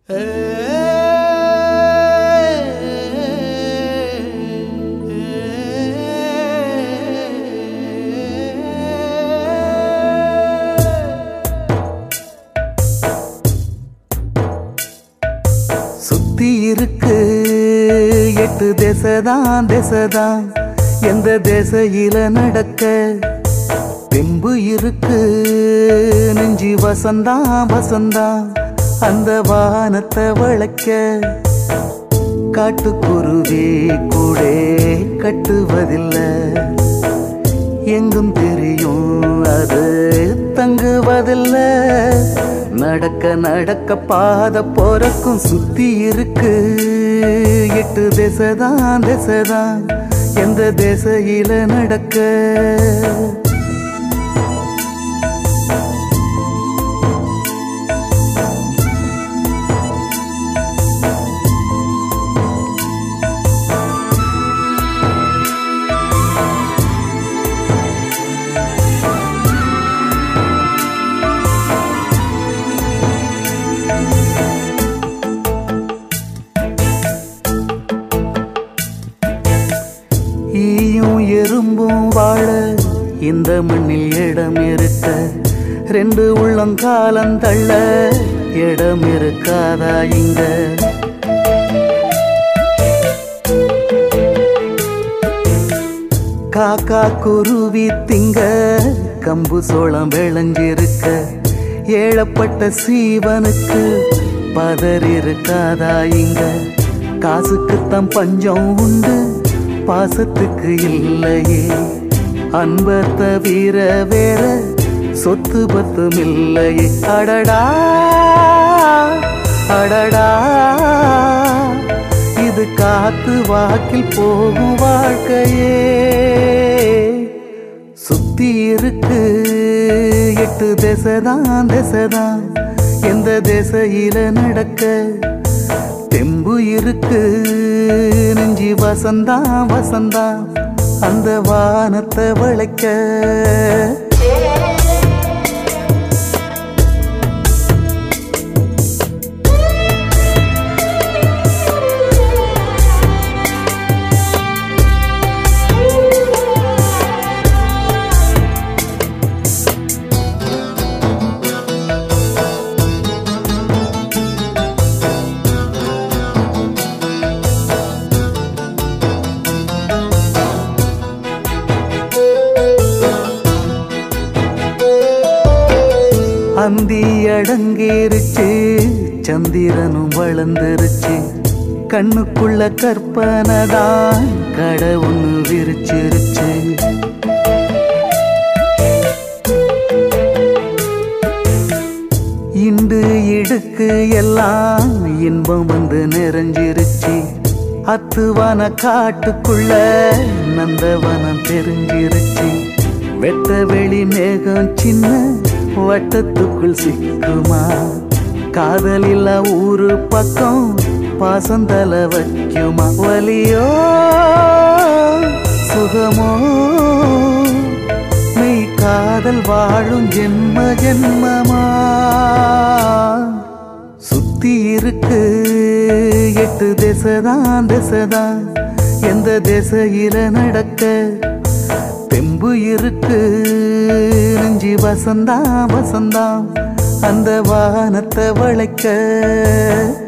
சுத்தி இருக்கு எட்டு திசைதான் திசைதான் எந்த திசையில நடக்க தெம்பு இருக்கு நெஞ்சி வசந்தான் வசந்தான் அந்த வானத்தை வளைக்க காட்டுக்குருவி கூட கட்டுவதில்லை எங்கும் தெரியும் அது தங்குவதில்ல நடக்க நடக்க பாத போறக்கும் சுத்தி இருக்கு எட்டு திசைதான் திசைதான் எந்த திசையில நடக்க ஈயும் எறும்பும் வாழ இந்த மண்ணில் இடம் இருக்க ரெண்டு உள்ளங்காலம் தள்ள இடம் இருக்காதா இங்க காக்கா குருவி திங்க கம்பு சோளம் விளைஞ்சிருக்க ஏழப்பட்ட சீவனுக்கு பதர் இருக்காதா இங்க காசுக்குத்தான் பஞ்சம் உண்டு பாசத்துக்கு இல்லையே அன்ப தவிர வேற சொத்து பத்தும் இல்லையே அடடா அடடா இது காத்து வாக்கில் போகும் வாழ்க்கையே சுத்தி இருக்கு எட்டு திசைதான் திசைதான் எந்த திசையில நடக்க தெம்பு இருக்கு நெஞ்சி வசந்தான் வசந்தான் அந்த வானத்தை வளைக்க அந்தி அடங்கிருச்சு சந்திரனும் வளர்ந்துருச்சு கண்ணுக்குள்ள கற்பனை தான் கடை ஒண்ணு விரிச்சிருச்சு இண்டு இடுக்கு எல்லாம் இன்பம் வந்து நிறைஞ்சிருச்சு அத்துவன காட்டுக்குள்ள நந்தவனம் தெரிஞ்சிருச்சு வெட்ட வெளி மேகம் சின்ன வட்டத்துக்குள் சிக்குமா காதலில்ல ஊரு பக்கம் பாசந்தல வைக்குமா வலியோ சுகமோ மெய் காதல் வாழும் ஜென்ம ஜென்மமா சுத்தி இருக்கு எட்டு திசைதான் திசைதான் எந்த திசையில நடக்க தெம்பு இருக்கு நெஞ்சி வசந்தான் வசந்தான் அந்த வானத்தை வளைக்க